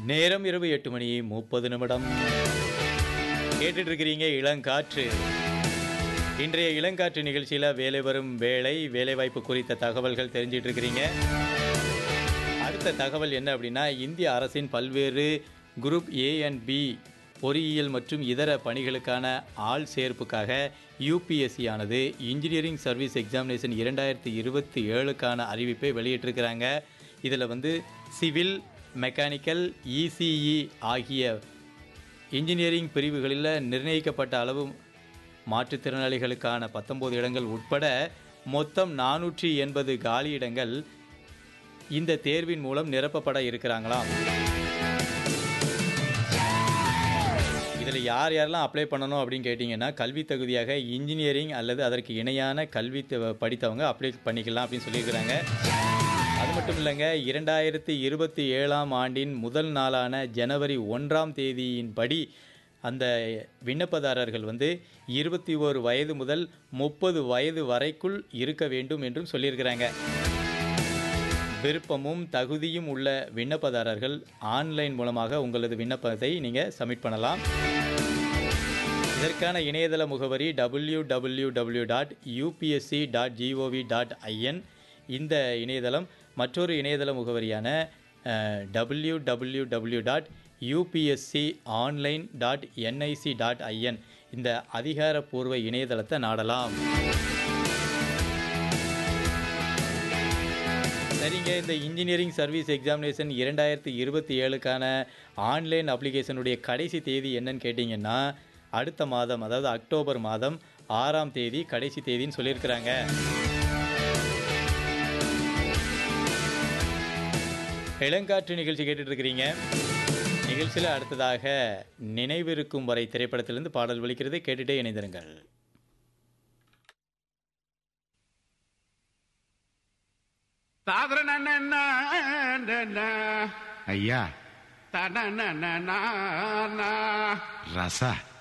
நேரம் இரவு எட்டு மணி முப்பது நிமிடம் கேட்டுட்டு இருக்கிறீங்க இளங்காற்று இன்றைய இளங்காற்று நிகழ்ச்சியில் வேலை வரும் வேலை வேலைவாய்ப்பு குறித்த தகவல்கள் தெரிஞ்சிட்டு இருக்கிறீங்க அடுத்த தகவல் என்ன அப்படின்னா இந்திய அரசின் பல்வேறு குரூப் ஏ அண்ட் பி பொறியியல் மற்றும் இதர பணிகளுக்கான ஆள் சேர்ப்புக்காக யூபிஎஸ்சி ஆனது இன்ஜினியரிங் சர்வீஸ் எக்ஸாமினேஷன் இரண்டாயிரத்தி இருபத்தி ஏழுக்கான அறிவிப்பை வெளியிட்டிருக்கிறாங்க இதில் வந்து சிவில் மெக்கானிக்கல் இசிஇ ஆகிய இன்ஜினியரிங் பிரிவுகளில் நிர்ணயிக்கப்பட்ட அளவு மாற்றுத்திறனாளிகளுக்கான பத்தொன்பது இடங்கள் உட்பட மொத்தம் நானூற்றி எண்பது காலியிடங்கள் இந்த தேர்வின் மூலம் நிரப்பப்பட இருக்கிறாங்களாம் இதில் யார் யாரெல்லாம் அப்ளை பண்ணணும் அப்படின்னு கேட்டிங்கன்னா கல்வி தகுதியாக இன்ஜினியரிங் அல்லது அதற்கு இணையான கல்வி த- படித்தவங்க அப்ளை பண்ணிக்கலாம் அப்படின்னு சொல்லியிருக்கிறாங்க அது மட்டும் இல்லைங்க இரண்டாயிரத்தி இருபத்தி ஏழாம் ஆண்டின் முதல் நாளான ஜனவரி ஒன்றாம் தேதியின்படி அந்த விண்ணப்பதாரர்கள் வந்து இருபத்தி ஓரு வயது முதல் முப்பது வயது வரைக்குள் இருக்க வேண்டும் என்றும் சொல்லியிருக்கிறாங்க விருப்பமும் தகுதியும் உள்ள விண்ணப்பதாரர்கள் ஆன்லைன் மூலமாக உங்களது விண்ணப்பத்தை நீங்கள் சப்மிட் பண்ணலாம் இதற்கான இணையதள முகவரி W W W dot UPSC dot G O V dot I N இந்த இணையதளம் மற்றொரு இணையதள முகவரியான W W W dot UPSC online dot NIC dot I N இந்த அதிகாரப்பூர்வ இணையதளத்தை நாடலாம் சரிங்க இந்த இன்ஜினியரிங் சர்வீஸ் எக்ஸாமினேஷன் இரண்டாயிரத்தி இருபத்தி ஏழுக்கான ஆன்லைன் அப்ளிகேஷனுடைய கடைசி தேதி என்னன்னு கேட்டிங்கன்னா அடுத்த மாதம் அதாவது அக்டோபர் மாதம் ஆறாம் தேதி கடைசி தேதின்னு சொல்லியிருக்கிறாங்க இளங்காற்று நிகழ்ச்சி கேட்டுட்டு இருக்கிறீங்க நிகழ்ச்சியில் அடுத்ததாக நினைவிருக்கும் வரை திரைப்படத்திலிருந்து பாடல் ஒலிக்கிறது கேட்டுட்டே இணைந்திருங்கள் தாதர ஐயா தன ரசா